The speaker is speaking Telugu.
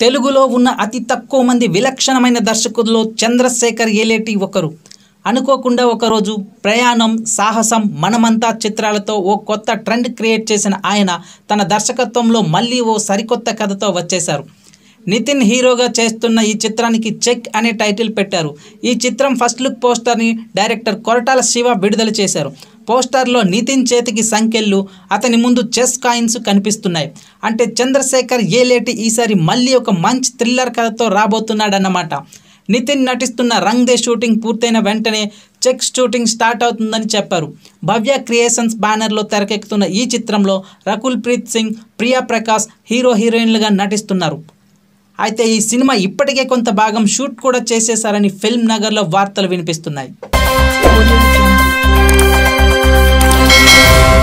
తెలుగులో ఉన్న అతి తక్కువ మంది విలక్షణమైన దర్శకుల్లో చంద్రశేఖర్ ఏలేటి ఒకరు అనుకోకుండా ఒకరోజు ప్రయాణం సాహసం మనమంతా చిత్రాలతో ఓ కొత్త ట్రెండ్ క్రియేట్ చేసిన ఆయన తన దర్శకత్వంలో మళ్ళీ ఓ సరికొత్త కథతో వచ్చేశారు నితిన్ హీరోగా చేస్తున్న ఈ చిత్రానికి చెక్ అనే టైటిల్ పెట్టారు ఈ చిత్రం ఫస్ట్ లుక్ పోస్టర్ని డైరెక్టర్ కొరటాల శివ విడుదల చేశారు పోస్టర్లో నితిన్ చేతికి సంఖ్యలు అతని ముందు చెస్ కాయిన్స్ కనిపిస్తున్నాయి అంటే చంద్రశేఖర్ ఏలేటి ఈసారి మళ్ళీ ఒక మంచి థ్రిల్లర్ కథతో రాబోతున్నాడన్నమాట నితిన్ నటిస్తున్న రంగ్ దే షూటింగ్ పూర్తయిన వెంటనే చెక్ షూటింగ్ స్టార్ట్ అవుతుందని చెప్పారు భవ్య క్రియేషన్స్ బ్యానర్లో తెరకెక్కుతున్న ఈ చిత్రంలో రకుల్ ప్రీత్ సింగ్ ప్రియా ప్రకాష్ హీరో హీరోయిన్లుగా నటిస్తున్నారు అయితే ఈ సినిమా ఇప్పటికే కొంత భాగం షూట్ కూడా చేసేశారని ఫిల్మ్ నగర్లో వార్తలు వినిపిస్తున్నాయి Audio Jungle.